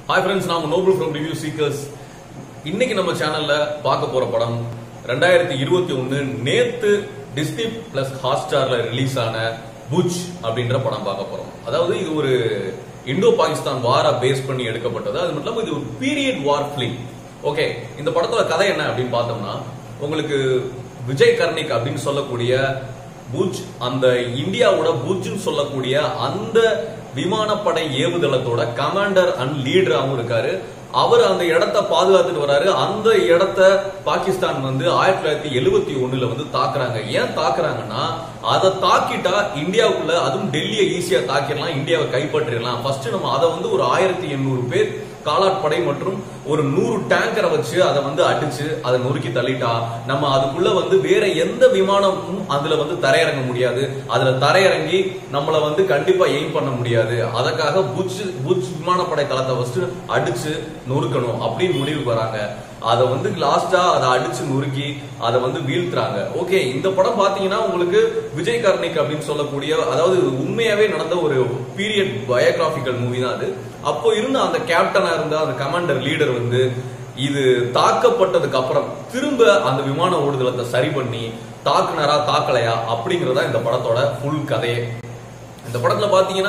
hi friends நாம noble from review seekers இன்னைக்கு நம்ம சேனல்ல பார்க்க போற படம் ரெண்டாயிரத்தி இருபத்தி ஒன்னு நேத்து டிஸ்னி பிளஸ் ஹாட்ஸ்டார்ல ரிலீஸ் ஆன புஜ் அப்படின்ற படம் பார்க்க போறோம் அதாவது இது ஒரு இந்தோ பாகிஸ்தான் வார பேஸ் பண்ணி எடுக்கப்பட்டது அது மட்டும் இல்லாம இது ஒரு பீரியட் வார் பிலிம் ஓகே இந்த படத்தோட கதை என்ன அப்படின்னு பார்த்தோம்னா உங்களுக்கு விஜய் கர்ணிக் அப்படின்னு சொல்லக்கூடிய புஜ் அந்த இந்தியாவோட புஜ்னு சொல்லக்கூடிய அந்த விமானப்படை ஏவுதளத்தோட கமாண்டர் அண்ட் லீடராகவும் இருக்காரு அவர் அந்த இடத்த பாதுகாத்துட்டு வராரு அந்த இடத்த பாகிஸ்தான் வந்து ஆயிரத்தி தொள்ளாயிரத்தி எழுபத்தி ஒண்ணுல வந்து தாக்குறாங்க ஏன் தாக்குறாங்கன்னா அதை தாக்கிட்டா இந்தியாவுக்குள்ள அதுவும் டெல்லியை ஈஸியா தாக்கிடலாம் இந்தியாவை கைப்பற்றிடலாம் ஃபர்ஸ்ட் நம்ம அதை வந்து ஒரு ஆயிரத்தி எண்ணூறு பேர் காலாட்படை மற்றும் ஒரு நூறு டேங்கரை வச்சு அதை வந்து அடிச்சு அதை நொறுக்கி தள்ளிட்டா நம்ம அதுக்குள்ள வந்து வேற எந்த விமானமும் அதுல வந்து தரையிறங்க முடியாது அதுல தரையிறங்கி நம்மள வந்து கண்டிப்பா எய்ம் பண்ண முடியாது அதற்காக புஜ் புஜ் விமானப்படை தளத்தை ஃபர்ஸ்ட் அடிச்சு நொறுக்கணும் அப்படின்னு முடிவுக்கு வராங்க அதை வந்து லாஸ்டா அதை அடிச்சு நொறுக்கி அதை வந்து வீழ்த்துறாங்க ஓகே இந்த படம் பாத்தீங்கன்னா உங்களுக்கு விஜய் கார்னிக் அப்படின்னு சொல்லக்கூடிய அதாவது உண்மையாவே நடந்த ஒரு பீரியட் பயோகிராபிக்கல் மூவி தான் அது அப்போ இருந்த அந்த கேப்டனா இருந்த அந்த கமாண்டர் லீடர் வந்து இது தாக்கப்பட்டதுக்கு அப்புறம் திரும்ப அந்த விமான ஓடுதளத்தை சரி பண்ணி தாக்குனரா தாக்கலையா அப்படிங்கறதா இந்த படத்தோட ஃபுல் கதையே இந்த படத்துல பாத்தீங்கன்னா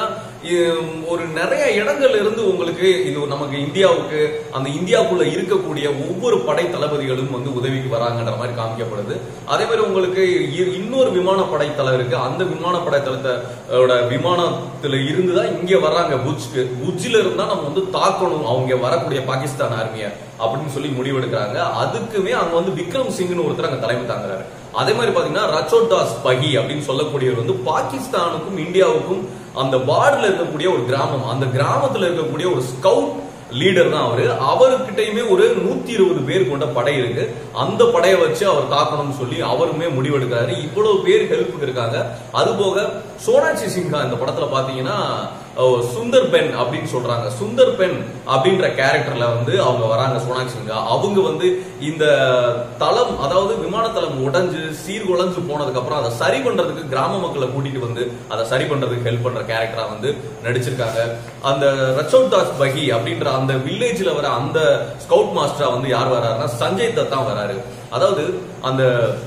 இ- ஒரு நிறைய இடங்கள்ல இருந்து உங்களுக்கு இது நமக்கு இந்தியாவுக்கு அந்த இந்தியாவுக்குள்ள இருக்கக்கூடிய ஒவ்வொரு படை தளபதிகளும் வந்து உதவிக்கு வராங்கன்ற மாதிரி காமிக்கப்படுது அதே மாதிரி உங்களுக்கு இ- இன்னொரு விமானப்படை தளம் இருக்கு அந்த விமானப்படை தளத்தோட விமானத்துல இருந்து தான் இங்க வர்றாங்க புஜ்க்கு புஜ்ல இருந்தா நம்ம வந்து தாக்கணும் அவங்க வரக்கூடிய பாகிஸ்தான் ஆர்மிய அப்படின்னு சொல்லி முடிவெடுக்கிறாங்க அதுக்குமே அங்க வந்து விக்ரம் சிங்னு ஒருத்தர் அங்க தலைமை தாங்குறாரு அதே மாதிரி பாத்தீங்கன்னா ரச்சோதாஸ் பகி அப்படின்னு சொல்லக்கூடியவர் வந்து பாகிஸ்தானுக்கும் இந்தியாவுக்கும் அந்த பார்டர்ல இருக்கக்கூடிய ஒரு கிராமம் அந்த கிராமத்துல இருக்கக்கூடிய ஒரு ஸ்கவுட் லீடர் தான் அவரு அவர்கிட்டயுமே ஒரு நூத்தி இருபது பேர் கொண்ட படை இருக்கு அந்த படையை வச்சு அவர் தாக்கணும்னு சொல்லி அவருமே முடிவெடுக்கிறாரு இவ்வளவு பேர் ஹெல்ப்புக்கு இருக்காங்க அது போக சோனாட்சி சின்ஹா இந்த படத்துல பாத்தீங்கன்னா அஹ், சுந்தர் பென் அப்படின்னு சொல்றாங்க சுந்தர் பென் அப்படின்ற கேரக்டர்ல வந்து அவங்க வராங்க சோனாட்சி சின்ஹா அவங்க வந்து இந்த தளம் அதாவது விமான தளம் உடைஞ்சு சீர்குலைஞ்சு போனதுக்கு அப்புறம் அதை சரி பண்றதுக்கு கிராம மக்களை கூட்டிட்டு வந்து அதை சரி பண்றதுக்கு ஹெல்ப் பண்ற கேரக்டரா வந்து நடிச்சிருக்காங்க அந்த ரச்சோட் தாஸ் பகி அப்படின்ற அந்த வில்லேஜ்ல வர அந்த ஸ்கவுட் மாஸ்டரா வந்து யார் வராருன்னா சஞ்சய் தத் தான் வராரு அதாவது அந்த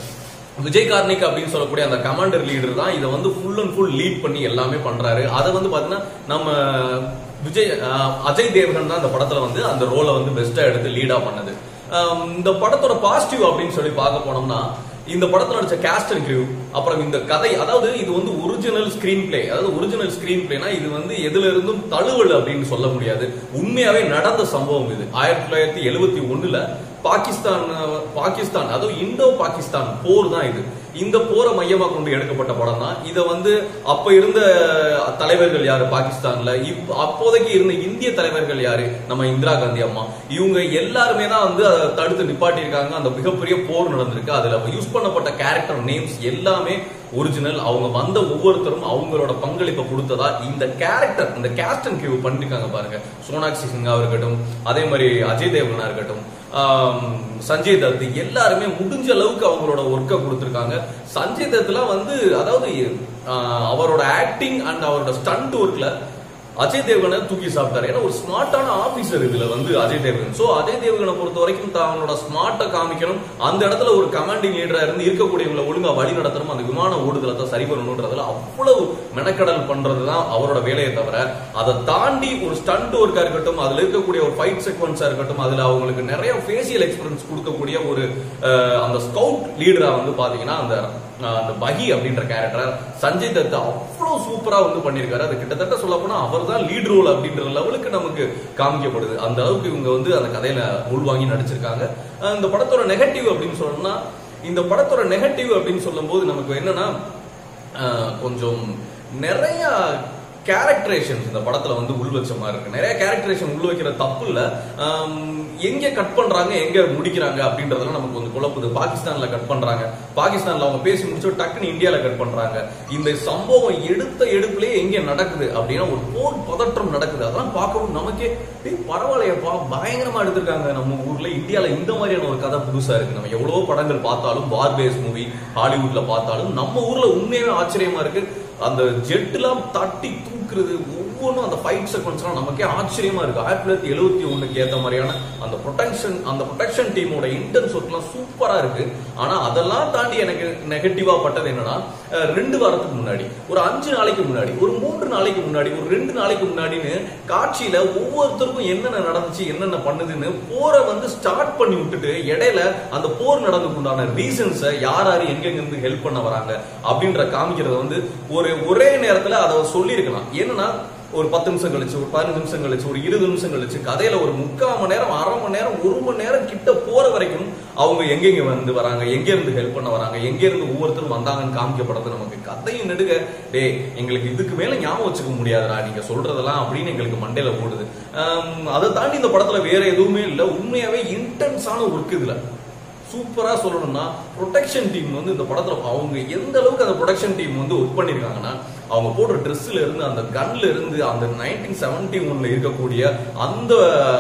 விஜய் கார்னிக் அப்படின்னு சொல்லக்கூடிய அந்த கமாண்டர் லீடர் தான் இதை வந்து ஃபுல் அண்ட் ஃபுல் லீட் பண்ணி எல்லாமே பண்றாரு அதை வந்து பாத்தீங்கன்னா நம்ம விஜய் அஹ், அஜய் தேவகன் தான் இந்த படத்துல வந்து அந்த ரோலை வந்து பெஸ்டா எடுத்து லீடா பண்ணது அஹ், இந்த படத்தோட பாசிட்டிவ் அப்படின்னு சொல்லி பார்க்க போனோம்னா இந்த படத்துல நடிச்ச கேஸ்ட் அண்ட் கிரியூ அப்புறம் இந்த கதை அதாவது இது வந்து ஒரிஜினல் ஸ்கிரீன் பிளே அதாவது ஒரிஜினல் ஸ்கிரீன் பிளேனா இது வந்து எதுல இருந்தும் தழுவல் அப்படின்னு சொல்ல முடியாது உண்மையாவே நடந்த சம்பவம் இது ஆயிரத்தி தொள்ளாயிரத்தி எழுபத்தி ஒண்ணுல பாகிஸ்தான் பாகிஸ்தான் அதுவும் இந்தோ பாகிஸ்தான் போர் தான் இது இந்த போரை மையமா கொண்டு எடுக்கப்பட்ட படம் தான் இதை வந்து அப்ப இருந்த தலைவர்கள் யாரு பாகிஸ்தான்ல இப்ப அப்போதைக்கு இருந்த இந்திய தலைவர்கள் யாரு நம்ம இந்திரா காந்தி அம்மா இவங்க எல்லாருமே தான் வந்து அதை தடுத்து நிப்பாட்டியிருக்காங்க அந்த மிகப்பெரிய போர் நடந்திருக்கு அதுல யூஸ் பண்ணப்பட்ட கேரக்டர் நேம்ஸ் எல்லாமே ஒரிஜினல் அவங்க வந்த ஒவ்வொருத்தரும் அவங்களோட பங்களிப்பை கொடுத்ததா இந்த கேரக்டர் இந்த கேஸ்ட் அண்ட் கியூ பண்ணிருக்காங்க பாருங்க சோனாக்ஷி சிங்கா இருக்கட்டும் அதே மாதிரி அஜய் தேவகனா இருக்கட்டும் ஆம், சஞ்சய் தத் எல்லாருமே முடிஞ்ச அளவுக்கு அவங்களோட ஒர்க்கை கொடுத்துருக்காங்க சஞ்சய் தத்லாம் வந்து அதாவது ஆஹ், அவரோட ஆக்டிங் அண்ட் அவரோட ஸ்டண்ட் ஒர்க்ல அஜய் தேவகனை தூக்கி சாப்பிட்டாரு ஏன்னா ஒரு ஸ்மார்ட்டான ஆபீசர் இதுல வந்து அஜய் தேவகன் சோ அஜய் தேவகனை பொறுத்த வரைக்கும் தன்னோட ஸ்மார்ட்டை காமிக்கணும் அந்த இடத்துல ஒரு கமாண்டிங் லீடரா இருந்து இருக்கக்கூடியவங்களை ஒழுங்கா வழி நடத்தணும் அந்த விமான ஓடுதலத்தை சரி பண்ணணும்ன்றதுல அவ்வளவு மெனக்கடல் பண்றதுதான் அவரோட வேலையை தவிர அதை தாண்டி ஒரு ஸ்டண்ட் ஒர்க்கா இருக்கட்டும் அதுல இருக்கக்கூடிய ஒரு ஃபைட் செக்வன்ஸா இருக்கட்டும் அதுல அவங்களுக்கு நிறைய ஃபேசியல் எக்ஸ்பீரியன்ஸ் கொடுக்கக்கூடிய ஒரு அஹ், அந்த ஸ்கவுட் லீடரா வந்து பாத்தீங்கன்னா அந்த அஹ், அந்த பகி அப்படின்ற கேரக்டர் சஞ்சய் தத் அவ்வளவு சூப்பரா வந்து பண்ணிருக்காரு அது கிட்டத்தட்ட சொல்ல போனா அவர் தான் லீட் ரோல் அப்படின்ற லெவலுக்கு நமக்கு காமிக்கப்படுது அந்த அளவுக்கு இவங்க வந்து அந்த கதையில உள்வாங்கி நடிச்சிருக்காங்க அஹ், இந்த படத்தோட நெகட்டிவ் அப்படின்னு சொல்லணும்னா இந்த படத்தோட நெகட்டிவ் அப்படின்னு சொல்லும்போது நமக்கு என்னன்னா அஹ், கொஞ்சம் நிறைய கேரக்டரேஷன்ஸ் இந்த படத்துல வந்து உள் வச்ச மாதிரி இருக்கு நிறைய கேரக்டரேஷன் உள் வைக்கிற தப்பு இல்ல ஆம், எங்க கட் பண்றாங்க எங்க முடிக்கிறாங்க அப்படின்றதெல்லாம் நமக்கு கொஞ்சம் குழப்புது பாகிஸ்தான்ல கட் பண்றாங்க பாகிஸ்தான்ல அவங்க பேசி முடிச்சு டக்குன்னு இந்தியால கட் பண்றாங்க இந்த சம்பவம் எடுத்த எடுப்புலயே எங்க நடக்குது அப்படின்னா ஒரு போர் பதற்றம் நடக்குது அதெல்லாம் பார்க்கவும் நமக்கே "டேய், பரவாயில்லையப்பா பயங்கரமா எடுத்திருக்காங்க நம்ம ஊர்ல இந்தியால இந்த மாதிரியான ஒரு கதை புதுசா இருக்கு நம்ம எவ்வளவோ படங்கள் பார்த்தாலும் வார் பேஸ் மூவி ஹாலிவுட்ல பார்த்தாலும் நம்ம ஊர்ல உண்மையாவே ஆச்சரியமா இருக்கு அந்த ஜெட்லாம் தட்டி தூக்குறது ஒவ்வொரு ஒவ்வொன்றும் அந்த ஃபைட் செக்வன்ஸ்லாம் நமக்கே ஆச்சரியமா இருக்கு ஆயிரத்தி தொள்ளாயிரத்தி எழுபத்தி ஒண்ணுக்கு ஏத்த மாதிரியான அந்த ப்ரொடெக்ஷன் அந்த ப்ரொடெக்ஷன் டீமோட இன்டென்ஸ் ஒர்க்லாம் சூப்பரா இருக்கு ஆனா அதெல்லாம் தாண்டி எனக்கு நெகட்டிவா பட்டது என்னன்னா அஹ், ரெண்டு வாரத்துக்கு முன்னாடி ஒரு அஞ்சு நாளைக்கு முன்னாடி ஒரு மூன்று நாளைக்கு முன்னாடி ஒரு ரெண்டு நாளைக்கு முன்னாடின்னு காட்சியில ஒவ்வொருத்தருக்கும் என்னென்ன நடந்துச்சு என்னென்ன பண்ணுதுன்னு போரை வந்து ஸ்டார்ட் பண்ணி விட்டுட்டு இடையில அந்த போர் நடந்துக்கு உண்டான ரீசன்ஸை யார் யார் எங்கெங்க இருந்து ஹெல்ப் பண்ண வராங்க அப்படின்ற காமிக்கிறத வந்து ஒரு ஒரே நேரத்துல அதை சொல்லியிருக்கலாம் என்னன்னா ஒரு பத்து நிமிஷம் கழிச்சு ஒரு பதினஞ்சு நிமிஷம் கழிச்சு ஒரு இருபது நிமிஷம் கழிச்சு கதையில ஒரு முக்கால் மணி நேரம் அரை மணி நேரம் ஒரு மணி நேரம் கிட்ட போற வரைக்கும் அவங்க எங்கெங்க வந்து வராங்க எங்க இருந்து ஹெல்ப் பண்ண வராங்க எங்க இருந்து ஒவ்வொருத்தரும் வந்தாங்கன்னு காமிக்கப்படுறது நமக்கு கதையும் நெடுக டேய் எங்களுக்கு இதுக்கு மேல ஞாபகம் வச்சுக்க முடியாதுடா நீங்க சொல்றதெல்லாம் அப்படின்னு எங்களுக்கு மண்டையில போடுது ஆம், அதை தாண்டி இந்த படத்துல வேற எதுவுமே இல்ல உண்மையாவே இன்டென்ஸான ஒர்க் இதுல சூப்பரா சொல்லணும்னா ப்ரொடெக்ஷன் டீம் வந்து இந்த படத்துல அவங்க எந்த அளவுக்கு அந்த ப்ரொடக்ஷன் டீம் வந்து ஒர்க் பண்ணிருக்காங்கன்னா அவங்க போடுற ட்ரெஸ்ல இருந்து அந்த கன்ல இருந்து அந்த நைன்டீன் செவன்டி ஒன்ல இருக்கக்கூடிய அந்த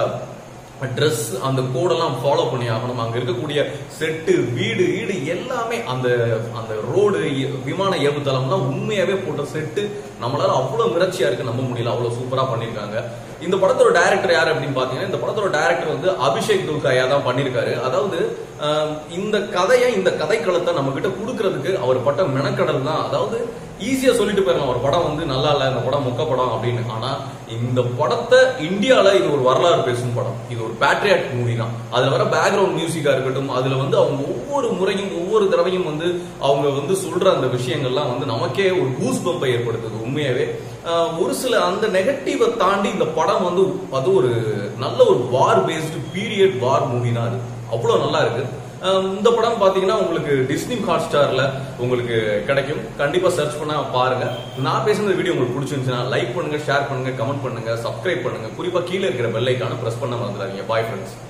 ட்ரெஸ் அந்த கோடெல்லாம் ஃபாலோ பண்ணி ஆகணும் அங்க இருக்கக்கூடிய செட்டு வீடு வீடு எல்லாமே அந்த அந்த ரோடு விமான ஏவுதளம்லாம் உண்மையாவே போட்ட செட்டு நம்மளால அவ்வளவு மிரட்சியா இருக்கு நம்ப முடியல அவ்வளவு சூப்பரா பண்ணிருக்காங்க இந்த படத்தோட டைரக்டர் யார் அப்படின்னு பாத்தீங்கன்னா இந்த படத்தோட டைரக்டர் வந்து அபிஷேக் துல்காயா தான் பண்ணிருக்காரு அதாவது ஆஹ், இந்த கதையை இந்த கதைக்களத்தை நம்ம கிட்ட கொடுக்கறதுக்கு அவர் பட்ட மெனக்கடல் தான் அதாவது ஈஸியா சொல்லிட்டு போயிடலாம் ஒரு படம் வந்து நல்லா இல்ல இந்த படம் மொக்க படம் அப்படின்னு ஆனா இந்த படத்தை இந்தியால இது ஒரு வரலாறு பேசும் படம் இது ஒரு பேட்ரியாட் மூவி தான் அதுல வர பேக்ரவுண்ட் மியூசிக்கா இருக்கட்டும் அதுல வந்து அவங்க ஒவ்வொரு முறையும் ஒவ்வொரு தடவையும் வந்து அவங்க வந்து சொல்ற அந்த விஷயங்கள்லாம் வந்து நமக்கே ஒரு கூஸ் பம்பை ஏற்படுத்துது உண்மையாவே ஆஹ் ஒரு சில அந்த நெகட்டிவை தாண்டி இந்த படம் வந்து அது ஒரு நல்ல ஒரு war based period war movie தான் அது அவ்வளவு நல்லா இருக்கு ஆஹ் இந்த படம் பாத்தீங்கன்னா உங்களுக்கு டிஸ்னி ஹாட் ஸ்டார்ல உங்களுக்கு கிடைக்கும் கண்டிப்பா சர்ச் பண்ணா பாருங்க நான் பேசுன வீடியோ உங்களுக்கு பிடிச்சிருந்துச்சுன்னா லைக் பண்ணுங்க ஷேர் பண்ணுங்க கமெண்ட் பண்ணுங்க சப்ஸ்கிரைப் பண்ணுங்க குறிப்பா கீழே இருக்கிற பெல் ஐக்கான பிரஸ் பண்ண மறந்துடாதீங்க பாய் ஃப்ரெண்ட்ஸ்